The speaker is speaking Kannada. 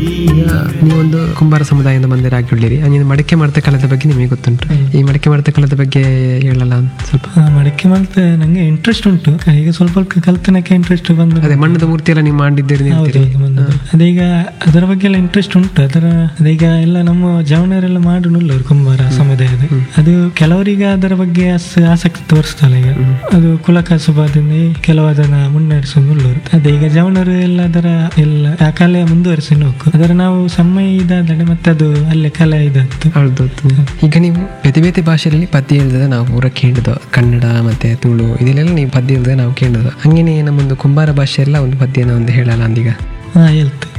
ಈಗ ನೀವೊಂದು ಕುಂಬಾರ ಸಮುದಾಯದಿಂದ ಬಂದಿರಾಗಿ ಹೇಳಿರಿ ಅಂಜಿನ ಮಡಿಕೆ ಮಡತೆ ಕಲೆದ ಬಗ್ಗೆ ನಿಮಗೆ ಗೊತ್ತುಂಟು ಈ ಮಡಿಕೆ ಮಡತೆ ಕಲೆದ ಬಗ್ಗೆ ಹೇಳಲ್ಲ ಒಂದ್ ಸ್ವಲ್ಪ ಆ, ಮಡಕೆ ಮಾಡ್ತೆ ನಂಗೆ ಇಂಟ್ರೆಸ್ಟ್ ಉಂಟು ಈಗ ಸ್ವಲ್ಪ ಸ್ವಲ್ಪ ಕಲ್ತನಕ್ಕೆ ಇಂಟ್ರೆಸ್ಟ್ ಬಂದ್ರೆ ಅದೇ ಮಣ್ಣದ ಮೂರ್ತಿ ಎಲ್ಲ ನೀವು ಮಾಡಿದ್ದೀರಿ ಹೌದು, ನಿಲ್ತೀರಿ ಹೌದು, ಬಂದದ್ದು. ಅದೀಗ ಅದರ ಬಗ್ಗೆ ಎಲ್ಲ ಇಂಟ್ರೆಸ್ಟ್ ಉಂಟು ಅದರ ಅದೀಗ ಎಲ್ಲ ನಮ್ಮ ಜವನರೆಲ್ಲ ಮಾಡು ನುಲ್ಲರು ಕುಂಬಾರ ಸಮುದಾಯದ ಅದು ಕೆಲವರಿಗೆ ಅದರ ಬಗ್ಗೆ ಅಸ್- ಆಸಕ್ತಿ ತೋರಿಸ್ತಲ್ಲ ಈಗ ಅದು ಕುಲಕಸುಬಾದಿಂದ ಕೆಲವು ಅದನ್ನ ಮುನ್ನಡೆಸೋ ನುಲ್ಲರು ಅದೇ ಈಗ ಜವನರು ಎಲ್ಲ ಅದರ ಎಲ್ಲ ಆ ಕಲೆ ಮುಂದುವರಿಸಿ ಹೋಗು ಅದರ ನಾವು ಸಮಯ ಇದಾದರೆ ಮತ್ತೆ ಅದು ಅಲ್ಲೇ ಕಲೆ ಇದ್ದದ್ದು ಹೌದು ಈಗ ನೀವು ಬೇತೆ ಬೇತೆ ಭಾಷೆಯಲ್ಲಿ ಪದ್ಯ ಹೇಳಿದ ನಾವು ಪೂರ ಕೇಳಿದ ಕನ್ನಡ ಮತ್ತೆ ತುಳು ಇದೆಲ್ಲ ನೀವು ಪದ್ಯ ಹೇಳಿದ ನಾವು ಕೇಳಿದ ಹಂಗೇನೆ ನಮ್ಮೊಂದು ಕುಂಬಾರ ಭಾಷೆ ಎಲ್ಲ ಒಂದು ಪದ್ಯನ ಒಂದು ಹೇಳಲ್ಲ ಅಂದೀಗ ಹಾ ಹೇಳ್ತೆ